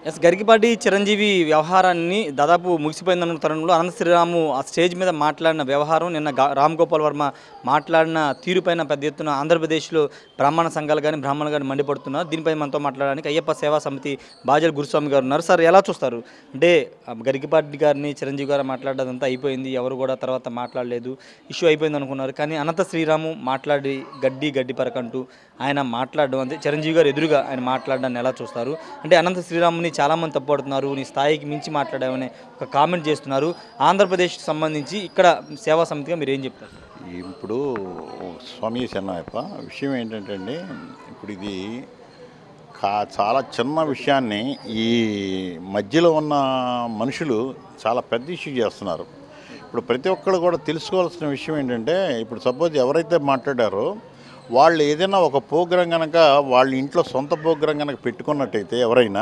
Yes Garikipati Chiranjeevi వ్యవహారాన్ని దాదాపు ముగిసిపోయిందన్న తరుణంలో అనంత శ్రీరాము ఆ స్టేజ్ మీద మాట్లాడిన వ్యవహారం నిన్న గా- రామ్ గోపాల్ వర్మ మాట్లాడిన తీరుపైన పెద్ద ఎత్తున ఆంధ్రప్రదేశ్లో బ్రాహ్మణ సంఘాలు కానీ బ్రాహ్మణులు కానీ మండిపడుతున్నారు దీనిపై మనతో మాట్లాడడానికి అయ్యప్ప సేవా సమితి బాజల్ గురుస్వామి గారు ఉన్నారు సార్ ఎలా చూస్తారు అంటే ఆ, గరికిపాటి గారిని చిరంజీవి గారు మాట్లాడదంతా అయిపోయింది ఎవరు కూడా తర్వాత మాట్లాడలేదు ఇష్యూ అయిపోయింది అనుకున్నారు కానీ అనంత శ్రీరాము మాట్లాడి గడ్డి గడ్డి పరకంటూ ఆయన మాట్లాడడం అంటే చిరంజీవి గారు ఎదురుగా ఆయన మాట్లాడడాన్ని ఎలా చూస్తారు అంటే అనంత శ్రీరాముని చాలామంది తప్పుపడుతున్నారు నీ స్థాయికి మించి మాట్లాడామని ఒక కామెంట్ చేస్తున్నారు ఆంధ్రప్రదేశ్కి సంబంధించి ఇక్కడ సేవా సమితిగా మీరు ఏం చెప్తారు ఇప్పుడు స్వామి చెన్నయ్యప్ప విషయం ఏంటంటే అండి ఇప్పుడు ఇది కా చాలా చిన్న విషయాన్ని ఈ మధ్యలో ఉన్న మనుషులు చాలా పెద్ద ఇష్యూ చేస్తున్నారు ఇప్పుడు ప్రతి ఒక్కరు కూడా తెలుసుకోవాల్సిన విషయం ఏంటంటే ఇప్పుడు సపోజ్ ఎవరైతే మాట్లాడారో వాళ్ళు ఏదైనా ఒక ప్రోగ్రాం కనుక వాళ్ళ ఇంట్లో సొంత ప్రోగ్రాం కనుక పెట్టుకున్నట్టయితే ఎవరైనా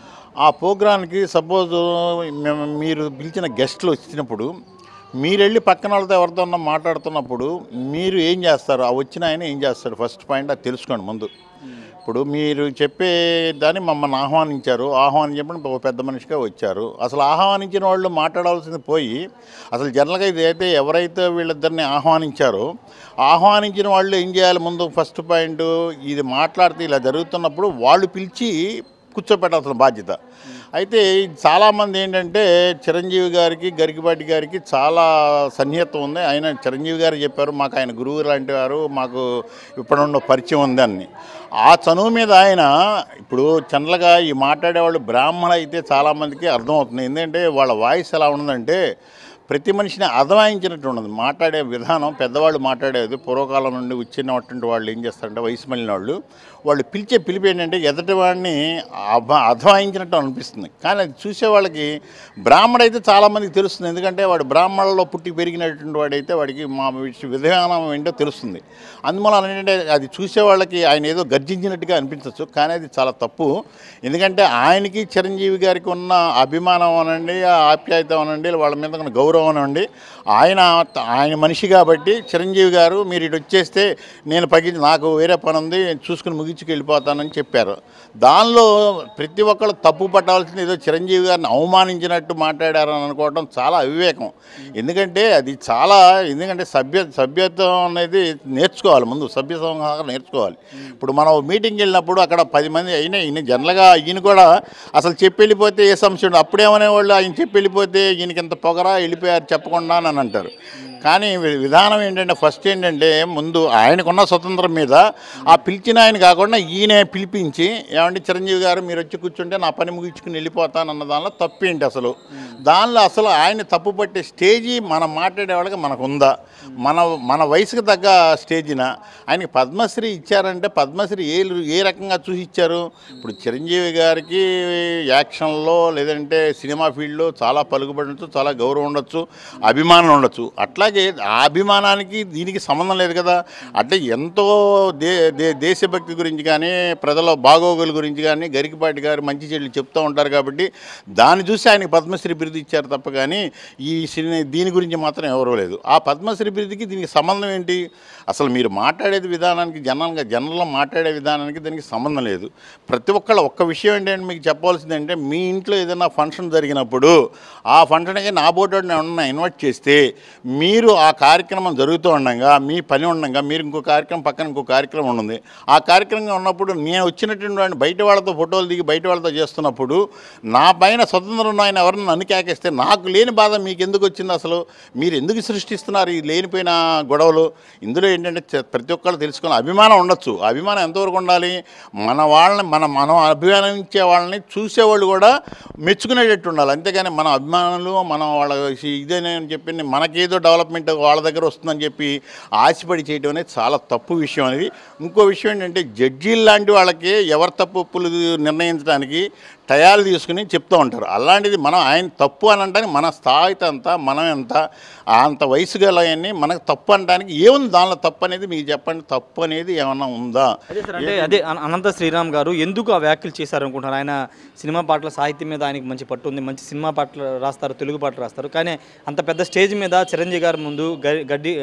ఆ ప్రోగ్రాంకి సపోజ్ మేము మీరు పిలిచిన గెస్ట్లు వచ్చినప్పుడు మీరు వెళ్ళి పక్కన వాళ్ళతో ఎవరితో ఉన్నా మాట్లాడుతున్నప్పుడు మీరు ఏం చేస్తారు ఆ వచ్చిన ఆయన ఏం చేస్తారు ఫస్ట్ పాయింట్ అది తెలుసుకోండి ముందు ఇప్పుడు మీరు చెప్పే దాన్ని మమ్మల్ని ఆహ్వానించారు ఆహ్వానించమని ఒక పెద్ద మనిషిగా వచ్చారు అసలు ఆహ్వానించిన వాళ్ళు మాట్లాడాల్సింది పోయి అసలు జనరల్గా ఇది అయితే ఎవరైతే వీళ్ళిద్దరిని ఆహ్వానించారో ఆహ్వానించిన వాళ్ళు ఏం చేయాలి ముందు ఫస్ట్ పాయింట్ ఇది మాట్లాడితే ఇలా జరుగుతున్నప్పుడు వాళ్ళు పిలిచి కూర్చోపెట్టాల్సిన బాధ్యత అయితే చాలామంది ఏంటంటే చిరంజీవి గారికి గరికిపాటి గారికి చాలా సన్నిహితం ఉంది ఆయన చిరంజీవి గారు చెప్పారు మాకు ఆయన గురువు లాంటి వారు మాకు ఇప్పుడున్న పరిచయం ఉందని ఆ చనువు మీద ఆయన ఇప్పుడు చంద్రగా ఈ మాట్లాడేవాళ్ళు బ్రాహ్మణ అయితే చాలామందికి అర్థమవుతుంది ఎందుకంటే వాళ్ళ వాయిస్ ఎలా ఉందంటే ప్రతి మనిషిని అధవాయించినట్టు ఉండదు మాట్లాడే విధానం పెద్దవాళ్ళు మాట్లాడేది పూర్వకాలం నుండి వచ్చినటువంటి వాళ్ళు ఏం చేస్తారంటే వయసు మళ్ళిన వాళ్ళు వాళ్ళు పిలిచే పిలిపి ఏంటంటే ఎదటి వాడిని అభ అధవాయించినట్టు అనిపిస్తుంది కానీ అది చూసే వాళ్ళకి బ్రాహ్మడు అయితే చాలామందికి తెలుస్తుంది ఎందుకంటే వాడు బ్రాహ్మణులలో పుట్టి పెరిగినటువంటి వాడైతే వాడికి మా విష- విధానం ఏంటో తెలుస్తుంది అందువల్ల ఏంటంటే అది చూసే వాళ్ళకి ఆయన ఏదో గర్జించినట్టుగా అనిపించవచ్చు కానీ అది చాలా తప్పు ఎందుకంటే ఆయనకి చిరంజీవి గారికి ఉన్న అభిమానం అనండి ఆ ఆప్యాయత అనండి వాళ్ళ మీద ఉన్న గౌరవం అనండి ఆయన ఆయన మనిషి కాబట్టి చిరంజీవి గారు మీరు ఇటు వచ్చేస్తే నేను పగి నాకు వేరే పని ఉంది చూసుకుని ముగించుకు వెళ్ళిపోతానని చెప్పారు దానిలో ప్రతి ఒక్కళ్ళు తప్పు పట్టాల్సింది ఏదో చిరంజీవి గారిని అవమానించినట్టు మాట్లాడారని అనుకోవడం చాలా అవివేకం ఎందుకంటే అది చాలా ఎందుకంటే సభ్య సభ్యత్వం అనేది నేర్చుకోవాలి ముందు సభ్య సంహారం నేర్చుకోవాలి ఇప్పుడు మనం మీటింగ్కి వెళ్ళినప్పుడు అక్కడ పది మంది అయినా ఈయన జనరల్గా ఈయన కూడా అసలు చెప్పి వెళ్ళిపోతే ఏ సమస్య ఉండదు అప్పుడేమనేవాళ్ళు ఆయన చెప్పి వెళ్ళిపోతే ఈయనకి ఇంత పొగరా వెళ్ళిపోయారు చెప్పకుండా అని అంటారు కానీ వి- విధానం ఏంటంటే ఫస్ట్ ఏంటంటే ముందు ఆయనకున్న స్వతంత్రం మీద ఆ పిలిచిన ఆయన కాకుండా ఈయనే పిలిపించి ఏమంటే చిరంజీవి గారు మీరు వచ్చి కూర్చుంటే నా పని ముగించుకుని వెళ్ళిపోతానన్న దానిలో తప్పేంటి అసలు దానిలో అసలు ఆయన తప్పు పట్టే స్టేజీ మనం మాట్లాడే వాళ్ళకి మనకు ఉందా మన మన వయసుకు తగ్గ స్టేజిన ఆయనకి పద్మశ్రీ ఇచ్చారంటే పద్మశ్రీ ఏ ఏ రకంగా చూసి ఇచ్చారు ఇప్పుడు చిరంజీవి గారికి యాక్షన్లో లేదంటే సినిమా ఫీల్డ్లో చాలా పలుకుబడి ఉండొచ్చు చాలా గౌరవం ఉండొచ్చు అభిమానం ఉండొచ్చు అట్లాగే ఆ అభిమానానికి దీనికి సంబంధం లేదు కదా అంటే ఎంతో దే దే దేశభక్తి గురించి కానీ ప్రజల బాగోగుల గురించి కానీ గరికిపాటి గారు మంచి చెడులు చెప్తూ ఉంటారు కాబట్టి దాన్ని చూసి ఆయనకి పద్మశ్రీ బిరుదు ఇచ్చారు తప్ప కానీ ఈ సినీ దీని గురించి మాత్రం ఎవరూ లేదు ఆ పద్మశ్రీ బిరుదుకి దీనికి సంబంధం ఏంటి అసలు మీరు మాట్లాడేది విధానానికి జనంగా జనంలో మాట్లాడే విధానానికి దీనికి సంబంధం లేదు ప్రతి ఒక్కళ్ళ ఒక్క విషయం ఏంటంటే మీకు చెప్పాల్సింది అంటే మీ ఇంట్లో ఏదైనా ఫంక్షన్ జరిగినప్పుడు ఆ ఫంక్షన్కి నా బోర్డు ఏమన్నా ఇన్వైట్ చేస్తే మీరు ఆ కార్యక్రమం జరుగుతూ ఉండగా మీ పని ఉండగా మీరు ఇంకో కార్యక్రమం పక్కన ఇంకో కార్యక్రమం ఉంది ఆ కార్యక్రమం ఉన్నప్పుడు నేను వచ్చినటువంటి వాడిని బయట వాళ్ళతో ఫోటోలు దిగి బయట వాళ్ళతో చేస్తున్నప్పుడు నా పైన స్వతంత్రం ఉన్న ఆయన ఎవరన్నా నన్ను కేకేస్తే నాకు లేని బాధ మీకు ఎందుకు వచ్చింది అసలు మీరు ఎందుకు సృష్టిస్తున్నారు ఈ లేనిపోయిన గొడవలు ఇందులో ఏంటంటే చ- ప్రతి ఒక్కళ్ళు తెలుసుకున్న అభిమానం ఉండొచ్చు ఆ అభిమానం ఎంతవరకు ఉండాలి మన వాళ్ళని మన మనం అభిమానించే వాళ్ళని చూసేవాళ్ళు కూడా మెచ్చుకునేటట్టు ఉండాలి అంతేగాని మన అభిమానులు మనం వాళ్ళ ఇదేనే అని చెప్పి మనకేదో డెవలప్మెంట్ వాళ్ళ దగ్గర వస్తుందని చెప్పి ఆశపడి చేయడం అనేది చాలా తప్పు విషయం అనేది ఇంకో విషయం ఏంటంటే జడ్జీలు లాంటి వాళ్ళకి ఎవరి తప్పు ఒప్పులు నిర్ణయించడానికి టయాలు తీసుకుని చెప్తూ ఉంటారు అలాంటిది మనం ఆయన తప్పు అని అనడానికి మన స్థాయిత అంతా మనం ఎంత అంత వయసు గలవన్నీ మనకు తప్పు అనడానికి ఏముంది దానిలో తప్పు అనేది మీకు చెప్పండి తప్పు అనేది ఏమన్నా ఉందా అదే సార్ అంటే అదే అన- అనంత శ్రీరామ్ గారు ఎందుకు ఆ వ్యాఖ్యలు చేశారనుకుంటున్నారు ఆయన సినిమా పాటల సాహిత్యం మీద ఆయనకి మంచి పట్టు ఉంది మంచి సినిమా పాటలు రాస్తారు తెలుగు పాటలు రాస్తారు కానీ అంత పెద్ద స్టేజ్ మీద చిరంజీవి గారి ముందు గ- గడ్డి ఆ,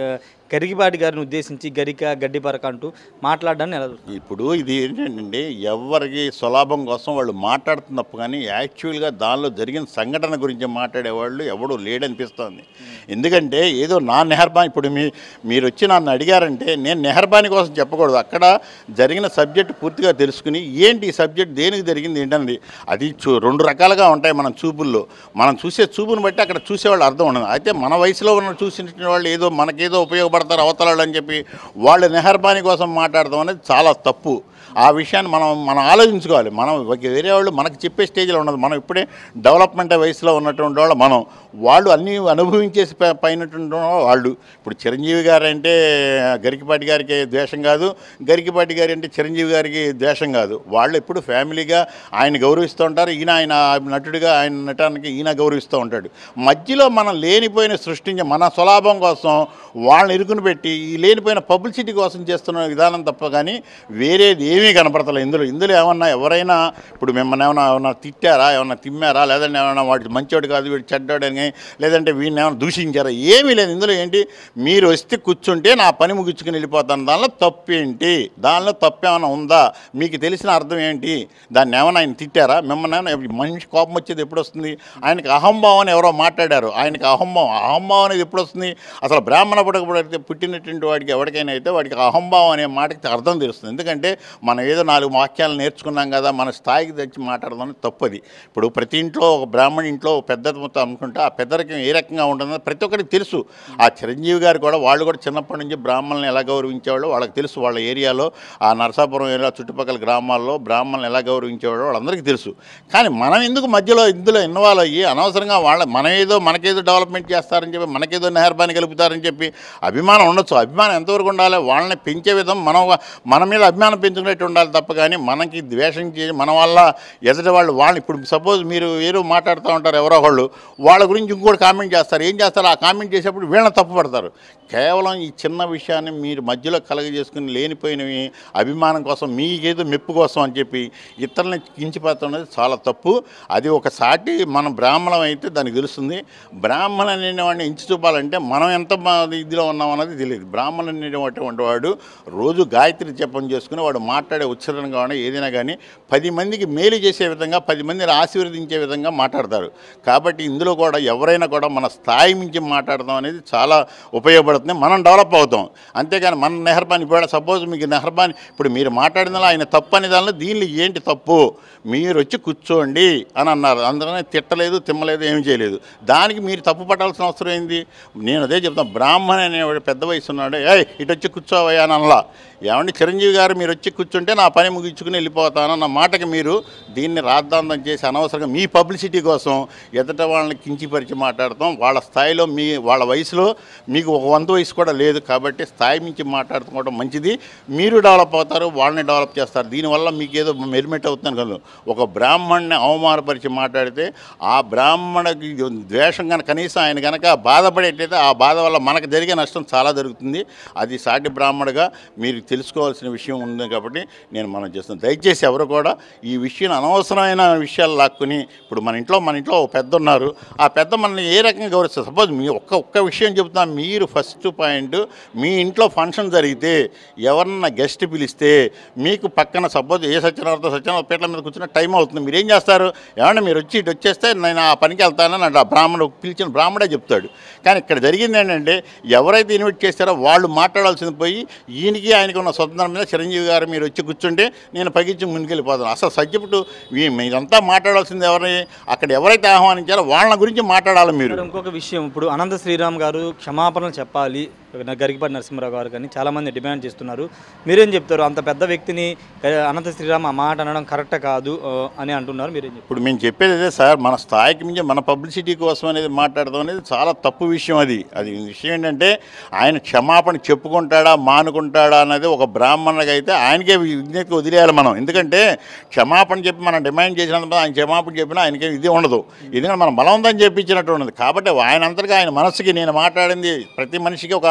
గరికిపాటి గారిని ఉద్దేశించి గరిక గడ్డిపరక అంటూ మాట్లాడడాన్ని ఎలా చూస్తారు? ఇప్పుడు ఇది ఏంటంటే ఎవరికి సులాభం కోసం వాళ్ళు మాట్లాడుతున్నప్పు కానీ యాక్చువల్గా దానిలో జరిగిన సంఘటన గురించి మాట్లాడేవాళ్ళు ఎవడు లేడనిపిస్తోంది ఎందుకంటే ఏదో నా నెహర్బాన్ ఇప్పుడు మీ మీరు వచ్చి నన్ను అడిగారంటే నేను నెహర్బాని కోసం చెప్పకూడదు అక్కడ జరిగిన సబ్జెక్ట్ పూర్తిగా తెలుసుకుని ఏంటి ఈ సబ్జెక్ట్ దేనికి జరిగింది ఏంటన్నది అది చూ రెండు రకాలుగా ఉంటాయి మన చూపుల్లో మనం చూసే చూపుని బట్టి అక్కడ చూసేవాళ్ళు అర్థం ఉండదు అయితే మన వయసులో ఉన్న చూసిన వాళ్ళు ఏదో మనకేదో ఉపయోగపడతారు అవతలాలు అని చెప్పి వాళ్ళు నెహర్బాని కోసం మాట్లాడదాం అనేది చాలా తప్పు ఆ విషయాన్ని మనం మనం ఆలోచించుకోవాలి మనం ఒక వేరే వాళ్ళు మనకు చెప్పే స్టేజ్లో ఉండదు మనం ఇప్పుడే డెవలప్మెంట్ వయసులో ఉన్నటువంటి వాళ్ళు మనం వాళ్ళు అన్నీ అనుభవించేసి ప- పైనటువంటి వాళ్ళు ఇప్పుడు చిరంజీవి గారు అంటే గరికిపాటి గారికి ద్వేషం కాదు గరికిపాటి గారి అంటే చిరంజీవి గారికి ద్వేషం కాదు వాళ్ళు ఎప్పుడు ఫ్యామిలీగా ఆయన గౌరవిస్తూ ఉంటారు ఈయన ఆయన నటుడిగా ఆయన నటానికి ఈయన గౌరవిస్తూ ఉంటాడు మధ్యలో మనం లేనిపోయిన సృష్టించే మన స్వలాభం కోసం వాళ్ళని ఇరుకుని పెట్టి ఈ లేనిపోయిన పబ్లిసిటీ కోసం చేస్తున్న విధానం తప్ప కానీ వేరేది ఏమీ కనపడతలేదు ఇందులో ఇందులో ఏమన్నా ఎవరైనా ఇప్పుడు మిమ్మల్ని ఏమైనా ఏమన్నా తిట్టారా ఏమన్నా తిమ్మారా లేదంటే ఏమైనా వాడు మంచోడు కాదు వీడు చెడ్డోడని లేదంటే వీడిని ఏమైనా దూషించారా ఏమీ లేదు ఇందులో ఏంటి మీరు వస్తే కూర్చుంటే నా పని ముగించుకుని వెళ్ళిపోతాను దానిలో తప్పేంటి దానిలో తప్పేమైనా ఉందా మీకు తెలిసిన అర్థం ఏంటి దాన్ని ఏమైనా ఆయన తిట్టారా మిమ్మల్ని ఏమైనా మనిషి కోపం వచ్చేది ఎప్పుడు వస్తుంది ఆయనకి అహంభావం అని ఎవరో మాట్లాడారు ఆయనకి అహంభావం అహంభావం అనేది ఎప్పుడు వస్తుంది అసలు బ్రాహ్మణ పుట్టకపోతే పుట్టినటువంటి వాడికి ఎవరికైనా అయితే వాడికి అహంభావం అనే మాటకి అర్థం తెలుస్తుంది ఎందుకంటే మనం ఏదో నాలుగు వాక్యాలు నేర్చుకున్నాం కదా మన స్థాయికి తెచ్చి మాట్లాడదాం తప్పది ఇప్పుడు ప్రతి ఇంట్లో ఒక బ్రాహ్మణ ఇంట్లో ఒక పెద్ద మొత్తం అనుకుంటే ఆ పెద్దరికం ఏ రకంగా ఉంటుందో ప్రతి ఒక్కరికి తెలుసు ఆ చిరంజీవి గారు కూడా వాళ్ళు కూడా చిన్నప్పటి నుంచి బ్రాహ్మణులను ఎలా గౌరవించేవాళ్ళు వాళ్ళకి తెలుసు వాళ్ళ ఏరియాలో ఆ నరసాపురం ఏరియా చుట్టుపక్కల గ్రామాల్లో బ్రాహ్మణులు ఎలా గౌరవించేవాళ్ళు వాళ్ళందరికీ తెలుసు కానీ మనం ఎందుకు మధ్యలో ఇందులో ఇన్వాల్వ్ అయ్యి అనవసరంగా వాళ్ళ మనం ఏదో మనకేదో డెవలప్మెంట్ చేస్తారని చెప్పి మనకేదో మెహర్బాని కలుపుతారని చెప్పి అభిమానం ఉండొచ్చు అభిమానం ఎంతవరకు ఉండాలి వాళ్ళని పెంచే విధం మనం మన మీద అభిమానం పెంచుకునేట్టు ఉండాలి తప్ప కానీ మనకి ద్వేషం చేసి మన వల్ల ఎదుటి వాళ్ళు వాళ్ళని ఇప్పుడు సపోజ్ మీరు వేరు మాట్లాడుతూ ఉంటారు ఎవరో ఒకళ్ళు వాళ్ళ గురించి ఇంకోటి కామెంట్ చేస్తారు ఏం చేస్తారు ఆ కామెంట్ చేసేప్పుడు వీళ్ళని తప్పు పడతారు కేవలం ఈ చిన్న విషయాన్ని మీరు మధ్యలో కలగజేసుకుని లేనిపోయినవి అభిమానం కోసం మీకేదో మెప్పు కోసం అని చెప్పి ఇతరులని కించిపోతాం అనేది చాలా తప్పు అది ఒక సాటి మనం బ్రాహ్మణం అయితే దానికి తెలుస్తుంది బ్రాహ్మణ అనేవాడిని ఎంచి చూపాలంటే మనం ఎంత మా ఇదిలో ఉన్నాం అన్నది తెలియదు బ్రాహ్మణ అనేటువంటి వాడు రోజు గాయత్రి జపం చేసుకుని వాడు మాట్లాడే ఉచ్చారణ కానీ ఏదైనా కానీ పది మందికి మేలు చేసే విధంగా పది మందిని ఆశీర్వదించే విధంగా మాట్లాడతారు కాబట్టి ఇందులో కూడా ఎవరైనా కూడా మన స్థాయి మించి మాట్లాడదాం అనేది చాలా ఉపయోగపడుతుంది మనం డెవలప్ అవుతాం అంతేగాని మన నెహర్బాన్ ఇప్పుడు సపోజ్ మీకు నెహర్బాన్ ఇప్పుడు మీరు మాట్లాడిన ఆయన తప్పు అనే దానిలో దీనిలో ఏంటి తప్పు మీరు వచ్చి కూర్చోండి అని అన్నారు అందుకనే తిట్టలేదు తిమ్మలేదు ఏం చేయలేదు దానికి మీరు తప్పు పట్టాల్సిన అవసరం ఏంది నేను అదే చెప్తాను బ్రాహ్మణ అనేవాడు పెద్ద వయసు ఉన్నాడు ఏ ఇటు వచ్చి కూర్చోవయ్యా అని అనలా ఏమండి చిరంజీవి గారు మీరు వచ్చి కూర్చుంటే నా పని ముగించుకుని వెళ్ళిపోతాను అన్న మాటకి మీరు దీన్ని రాద్దాంతం చేసి అనవసరంగా మీ పబ్లిసిటీ కోసం ఎదుట వాళ్ళని కించిపరిచి మాట్లాడతాం వాళ్ళ స్థాయిలో మీ వాళ్ళ వయసులో మీకు ఒక వంతు వయసు కూడా లేదు కాబట్టి స్థాయి మించి మాట్లాడుకోవడం మంచిది మీరు డెవలప్ అవుతారు వాళ్ళని డెవలప్ చేస్తారు దీనివల్ల మీకు ఏదో మెరిమెట్ అవుతుంది కదా ఒక బ్రాహ్మణ్ణి అవమానపరిచి మాట్లాడితే ఆ బ్రాహ్మణకి ద్వేషం కనుక కనీసం ఆయన కనుక బాధపడేటైతే ఆ బాధ వల్ల మనకు జరిగే నష్టం చాలా జరుగుతుంది అది సాటి బ్రాహ్మణుగా మీరు తెలుసుకోవాల్సిన విషయం ఉంది కాబట్టి నేను మనం చేస్తాను దయచేసి ఎవరు కూడా ఈ విషయం అనవసరమైన విషయాలు లాక్కుని ఇప్పుడు మన ఇంట్లో మన ఇంట్లో ఒక పెద్ద ఉన్నారు ఆ పెద్ద మనల్ని ఏ రకంగా గౌరవిస్తారు సపోజ్ మీ ఒక్క ఒక్క విషయం చెప్తున్నా మీరు ఫస్ట్ పాయింట్ మీ ఇంట్లో ఫంక్షన్ జరిగితే ఎవరన్నా గెస్ట్ పిలిస్తే మీకు పక్కన సపోజ్ ఏ సత్యనారాయణ సత్యనారాయణ పీటల మీద కూర్చున్న టైం అవుతుంది మీరు ఏం చేస్తారు ఏమన్నా మీరు వచ్చి ఇటు వచ్చేస్తే నేను ఆ పనికి వెళ్తానని అంటే ఆ బ్రాహ్మణుడు పిలిచిన బ్రాహ్మడే చెప్తాడు కానీ ఇక్కడ జరిగింది ఏంటంటే ఎవరైతే ఇన్వైట్ చేస్తారో వాళ్ళు మాట్లాడాల్సింది పోయి ఈయనకి ఆయనకు ఉన్న స్వతంత్రం మీద చిరంజీవి గారు మీరు వచ్చి కూర్చుంటే నేను పగిచ్చి ముందుకెళ్ళిపోతాను అసలు సబ్జెక్టు మీ- మీరంతా మాట్లాడాల్సింది ఎవరిని అక్కడ ఎవరైతే ఆహ్వానించారో వాళ్ళ గురించి మాట్లాడాలి మీరు ఇక్కడ ఇంకొక విషయం ఇప్పుడు అనంత శ్రీరామ్ గారు క్షమాపణలు చెప్పాలి గరికపాటి నరసింహరావు గారు కానీ చాలామంది డిమాండ్ చేస్తున్నారు మీరేం చెప్తారు అంత పెద్ద వ్యక్తిని ఆ, అనంత శ్రీరామ్ ఆ మాట అనడం కరెక్ట్ కాదు ఆ, అని అంటున్నారు మీరేం చెప్తారు ఇప్పుడు మేము చెప్పేది అదే సార్ మన స్థాయికి మించి మన పబ్లిసిటీ కోసం అనేది మాట్లాడదాం అనేది చాలా తప్పు విషయం అది అది విషయం ఏంటంటే ఆయన క్షమాపణ చెప్పుకుంటాడా మానుకుంటాడా అన్నది ఒక బ్రాహ్మణుడికి అయితే ఆయనకే విజ్ఞతకి వదిలేయాలి మనం ఎందుకంటే క్షమాపణ చెప్పి మనం డిమాండ్ చేసినంత ఆయన క్షమాపణ చెప్పినా ఆయనకే ఇది ఉండదు ఎందుకంటే మనం బలవంతం చెప్పించినట్టు ఉన్నది కాబట్టి ఆయన అంతటిగా ఆయన మనసుకి నేను మాట్లాడింది ప్రతి మనిషికి ఒక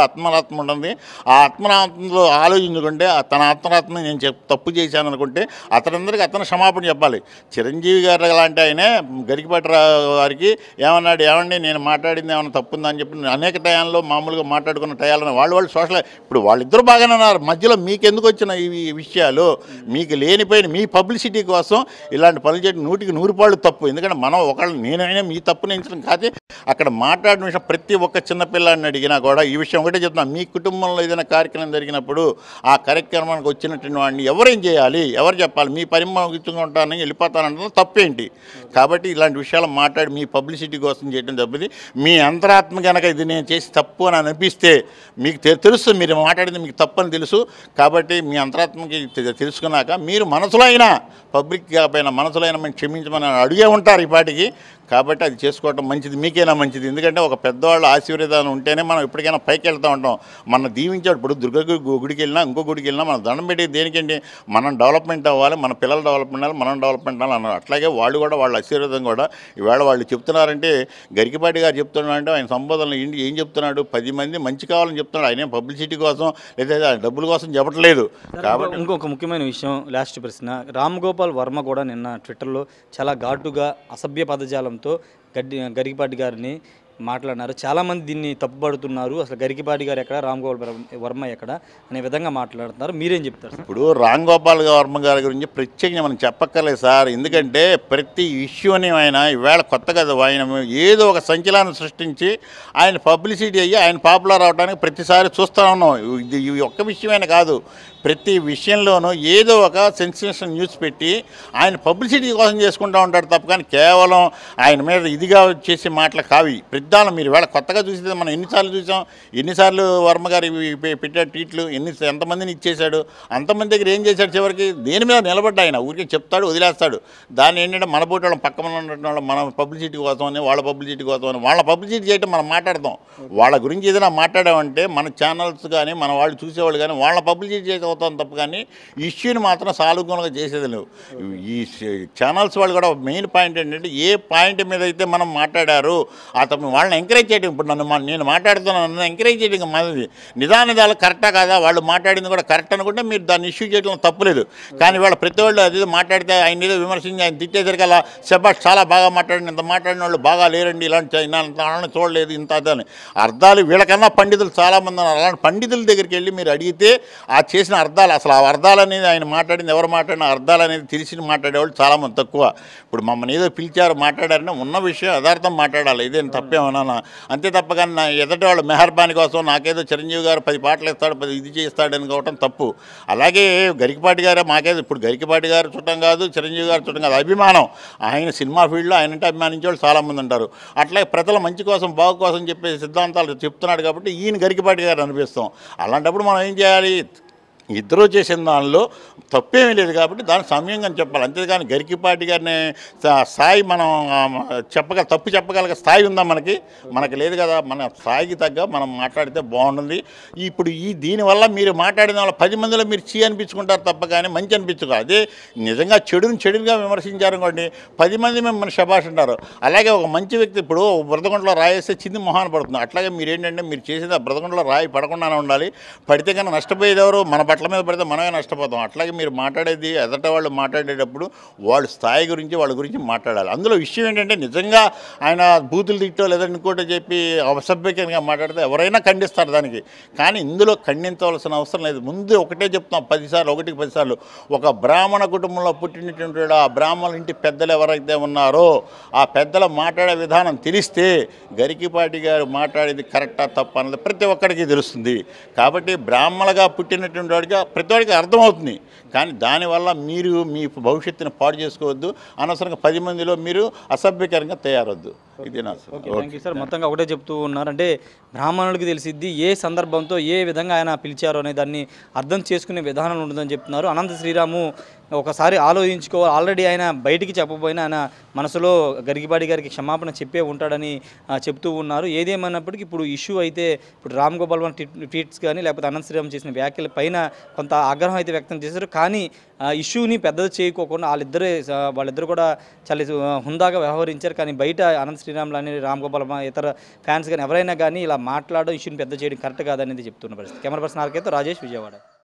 ఆత్మరాత్మ ఉంటుంది ఆ ఆత్మరాత్మలో ఆలోచించుకుంటే ఆ తన ఆత్మరాత్మని నేను చెప్ తప్పు చేశాను అనుకుంటే అతనందరికీ అతను క్షమాపణ చెప్పాలి చిరంజీవి గారు లాంటి ఆయనే గరికిపాటి రా- వారికి ఏమన్నాడు ఏమండి నేను మాట్లాడింది ఏమైనా తప్పుందా అని చెప్పి అనేక టయాల్లో మామూలుగా మాట్లాడుకున్న టయాలను వాళ్ళు వాళ్ళు సోషల్ ఇప్పుడు వాళ్ళిద్దరూ బాగానే ఉన్నారు మధ్యలో మీకు ఎందుకు వచ్చిన ఈ విషయాలు మీకు లేనిపోయిన మీ పబ్లిసిటీ కోసం ఇలాంటి పనులు చేయడం నూటికి నూరు పాళ్ళు తప్పు ఎందుకంటే మనం ఒకళ్ళు నేనైనా మీ తప్పు నేర్చడం కాదు అక్కడ మాట్లాడిన విషయం ప్రతి ఒక్క చిన్నపిల్లాడిని అడిగినా కూడా ఈ విషయం ఒకటే చెప్తున్నాను మీ కుటుంబంలో ఏదైనా కార్యక్రమం జరిగినప్పుడు ఆ కార్యక్రమానికి వచ్చినటువంటి వాడిని ఎవరేం చేయాలి ఎవరు చెప్పాలి మీ పరిమాణించుకుంటానని వెళ్ళిపోతానంటే తప్పేంటి కాబట్టి ఇలాంటి విషయాలు మాట్లాడి మీ పబ్లిసిటీ కోసం చేయడం తప్పిది మీ అంతరాత్మ కనుక ఇది నేను చేసి తప్పు అని అనిపిస్తే మీకు తె- తెలుసు మీరు మాట్లాడింది మీకు తప్పు అని తెలుసు కాబట్టి మీ అంతరాత్మకి తె- తెలుసుకున్నాక మీరు మనసులో అయినా పబ్లిక్ కాకపోయినా మనసులో అయినా మేము క్షమించమని అడిగే ఉంటారు ఈ పాటికి కాబట్టి అది చేసుకోవటం మంచిది మీకైనా మంచిది ఎందుకంటే ఒక పెద్దవాళ్ళ ఆశీర్వాదం ఉంటేనే మనం ఎప్పటికైనా పైకి వెళ్తూ ఉంటాం మన దీవించాడు ఇప్పుడు దుర్గ గు- గుడికి వెళ్ళినా ఇంకో గుడికి వెళ్ళినా మనం దండం పెట్టేది దేనికండి మనం డెవలప్మెంట్ అవ్వాలి మన పిల్లలు డెవలప్మెంట్ అవ్వాలి మనం డెవలప్మెంట్ అవ్వాలి అన్నారు అట్లాగే వాళ్ళు కూడా వాళ్ళ ఆశీర్వాదం కూడా ఇవాళ వాళ్ళు చెప్తున్నారంటే గరికిపాటి గారు చెప్తున్నారంటే ఆయన సంబోధనలు ఏంటి ఏం చెప్తున్నాడు పది మంది మంచి కావాలని చెప్తున్నాడు ఆయన పబ్లిసిటీ కోసం లేదా డబ్బుల కోసం చెప్పట్లేదు కాబట్టి ఇంకొక ముఖ్యమైన విషయం లాస్ట్ ప్రశ్న రామ్ గోపాల్ వర్మ కూడా నిన్న ట్విట్టర్లో చాలా ఘాటుగా అసభ్య పదజాలంతో గడ్డి గరికిపాటి గారిని మాట్లాడినారు చాలామంది దీన్ని తప్పుపడుతున్నారు అసలు గరికిపాటి గారు ఎక్కడ రామ్ గోపాల్ వర్మ- వర్మ ఎక్కడ అనే విధంగా మాట్లాడుతున్నారు మీరేం చెప్తారు సార్? ఇప్పుడు రామ్ గోపాల్ వర్మ గారి గురించి ప్రత్యేకంగా మనం చెప్పక్కర్లేదు సార్ ఎందుకంటే ప్రతి ఇష్యూని ఆయన ఈవేళ కొత్త కదా ఆయన ఏదో ఒక సంచలనం సృష్టించి ఆయన పబ్లిసిటీ అయ్యి ఆయన పాపులర్ అవడానికి ప్రతిసారి చూస్తూ ఉన్నాం ఇది ఈ ఒక్క విషయమైన కాదు ప్రతి విషయంలోనూ ఏదో ఒక సెన్సేషన్ న్యూస్ పెట్టి ఆయన పబ్లిసిటీ కోసం చేసుకుంటూ ఉంటాడు తప్ప కానీ కేవలం ఆయన మీద ఇదిగా చేసే మాటలు కావి పెద్దాలు మీరు వేళ కొత్తగా చూసేది మనం ఎన్నిసార్లు చూసాం ఎన్నిసార్లు వర్మ గారు ఇవి పె- పెట్టాడు ట్వీట్లు ఎన్ని ఎంతమందిని ఇచ్చేశాడు అంతమంది దగ్గర ఏం చేశాడు చివరికి దేని మీద నిలబడ్డా ఆయన ఊరికే చెప్తాడు వదిలేస్తాడు దాన్ని ఏంటంటే మన పోటీ వాళ్ళం పక్కన ఉన్న వాళ్ళం మన పబ్లిసిటీ కోసం అని వాళ్ళ పబ్లిసిటీ కోసం అని వాళ్ళ పబ్లిసిటీ చేయటం మనం మాట్లాడతాం వాళ్ళ గురించి ఏదైనా మాట్లాడామంటే మన ఛానల్స్ కానీ మన వాళ్ళు చూసేవాళ్ళు కానీ వాళ్ళ పబ్లిసిటీ చేసి అవుతాం తప్ప కానీ ఇష్యూని మాత్రం సానుకూలంగా చేసేది లేవు ఈ ఛానల్స్ వాళ్ళు కూడా మెయిన్ పాయింట్ ఏంటంటే ఏ పాయింట్ మీద అయితే మనం మాట్లాడారు అతను వాళ్ళని ఎంకరేజ్ చేయడం ఇప్పుడు నన్ను మా- నేను మాట్లాడుతున్నాను నన్ను ఎంకరేజ్ చేయడం మనది నిదానిదాలు కరెక్టా కాదా వాళ్ళు మాట్లాడింది కూడా కరెక్ట్ అనుకుంటే మీరు దాన్ని ఇష్యూ చేయడం తప్పులేదు కానీ వాళ్ళ ప్రతి వాళ్ళు అది ఏదో మాట్లాడితే ఆయన ఏదో విమర్శించి ఆయన తిట్టేసరికి అలా శబాష్ చాలా బాగా మాట్లాడిన ఇంత మాట్లాడిన వాళ్ళు బాగా లేరండి ఇలాంటి చ- ఇలాంటి వాళ్ళని చూడలేదు ఇంత అదని అర్థాలు వీళ్ళకన్నా పండితులు చాలామంది ఉన్నారు అలాంటి పండితుల దగ్గరికి వెళ్ళి మీరు అడిగితే ఆ చేసిన అర్థాలు అసలు ఆ అర్థాలు అనేది ఆయన మాట్లాడింది ఎవరు మాట్లాడిన అర్థాలు అనేది తెలిసి మాట్లాడేవాళ్ళు చాలామంది తక్కువ ఇప్పుడు మమ్మల్ని ఏదో పిలిచారు మాట్లాడారని ఉన్న విషయం యథార్థం మాట్లాడాలి ఇదేం తప్పేమన్నా అంతే తప్ప కానీ నా ఎదటి వాళ్ళ మెహర్బాని కోసం నాకేదో చిరంజీవి గారు పది పాటలు ఇస్తాడు పది ఇది చేస్తాడు అనుకోవటం తప్పు అలాగే గరికపాటి గారు మాకేదో ఇప్పుడు గరికపాటి గారు చుట్టం కాదు చిరంజీవి గారు చుట్టం కాదు అభిమానం ఆయన సినిమా ఫీల్డ్లో ఆయన అంటే అభిమానించే వాళ్ళు చాలామంది ఉంటారు అట్లాగే ప్రజల మంచి కోసం బాగు కోసం చెప్పే సిద్ధాంతాలు చెప్తున్నాడు కాబట్టి ఈయన గరికపాటి గారు అనిపిస్తాం అలాంటప్పుడు మనం ఏం చేయాలి ఇద్దరు చేసిన దానిలో తప్పేమీ లేదు కాబట్టి దాని సమయంగా అని చెప్పాలి అంతేగాని గరికిపాటి గారిని సా- స్థాయి మనం ఆ, చెప్పగల తప్పు చెప్పగల స్థాయి ఉందా మనకి మనకి లేదు కదా మన స్థాయికి తగ్గ మనం మాట్లాడితే బాగుంటుంది ఇప్పుడు ఈ దీనివల్ల మీరు మాట్లాడిన వల్ల పది మందిలో మీరు చీ అనిపించుకుంటారు తప్ప కానీ మంచి అనిపించుకో అదే నిజంగా చెడుని చెడుగా విమర్శించారు అనుకోండి పది మంది మిమ్మల్ని శబాష్ అంటారు అలాగే ఒక మంచి వ్యక్తి ఇప్పుడు బురదగుంటలో రాయేస్తే చింది మొహాన పడుతుంది అట్లాగే మీరు ఏంటంటే మీరు చేసేది ఆ బురదగుంటలో రాయి పడకుండానే ఉండాలి పడితే కన్నా నష్టపోయేది ఎవరు మన బట్టల మీద పడితే మనమే నష్టపోతాం అట్లాగే మీరు మాట్లాడేది ఎదట వాళ్ళు మాట్లాడేటప్పుడు వాళ్ళ స్థాయి గురించి వాళ్ళ గురించి మాట్లాడాలి అందులో విషయం ఏంటంటే నిజంగా ఆయన బూతులు తిట్టో లేదా ఇంకోటో చెప్పి అసభ్యకంగా మాట్లాడితే ఎవరైనా ఖండిస్తారు దానికి కానీ ఇందులో ఖండించవలసిన అవసరం లేదు ముందు ఒకటే చెప్తాం పదిసార్లు ఒకటికి పదిసార్లు ఒక బ్రాహ్మణ కుటుంబంలో పుట్టినటువంటి వాడు, ఆ బ్రాహ్మణ ఇంటి పెద్దలు ఎవరైతే ఉన్నారో ఆ పెద్దల మాట్లాడే విధానం తెలిస్తే గరికిపాటి గారు మాట్లాడేది కరెక్టా తప్ప అన్నది ప్రతి ఒక్కరికి తెలుస్తుంది కాబట్టి బ్రాహ్మణగా పుట్టినటువంటి వాడిగా ప్రతి వాడికి అర్థమవుతుంది కానీ దానివల్ల మీరు మీ భవిష్యత్తుని పాడు చేసుకోవద్దు అనవసరంగా పది మందిలో మీరు అసభ్యకరంగా తయారవద్దు ఇది నా ఓకే థ్యాంక్ యూ సార్ మొత్తంగా ఒకటే చెప్తూ ఉన్నారు అంటే బ్రాహ్మణుడికి తెలిసిద్ది ఏ సందర్భంతో ఏ విధంగా ఆయన పిలిచారో అనే దాన్ని అర్థం చేసుకునే విధానం ఉంటుందని చెప్తున్నారు అనంత శ్రీరాము ఒకసారి ఆలోచించుకోవాలి ఆల్రెడీ ఆయన బయటికి చెప్పబోయినా ఆయన మనసులో గరిగిపాటి గారికి క్షమాపణ చెప్పే ఉంటాడని ఆ, చెప్తూ ఉన్నారు ఏదేమైనప్పటికీ ఇప్పుడు ఇష్యూ అయితే ఇప్పుడు రామ్ గోపాల్ వర్మ ట్వీట్- ట్వీట్స్ కానీ లేకపోతే అనంత శ్రీరామ్ చేసిన వ్యాఖ్యల పైన కొంత ఆగ్రహం అయితే వ్యక్తం చేశారు కానీ ఆ ఇష్యూని పెద్దది చేయకోకుండా వాళ్ళిద్దరే ఆ, వాళ్ళిద్దరు కూడా చాలా ఆ, హుందాగా వ్యవహరించారు కానీ బయట అనంత శ్రీ శ్రీరాములు అని రామ్ గోపాల్ వర్మ ఇతర ఫ్యాన్స్ కానీ ఎవరైనా కానీ ఇలా మాట్లాడడం ఇష్యూని పెద్ద చేయడం కరెక్ట్ కాదనేది చెప్తున్న పరిస్థితి కెమెరా పర్సన్ ఆర్కేతో రాజేష్ విజయవాడ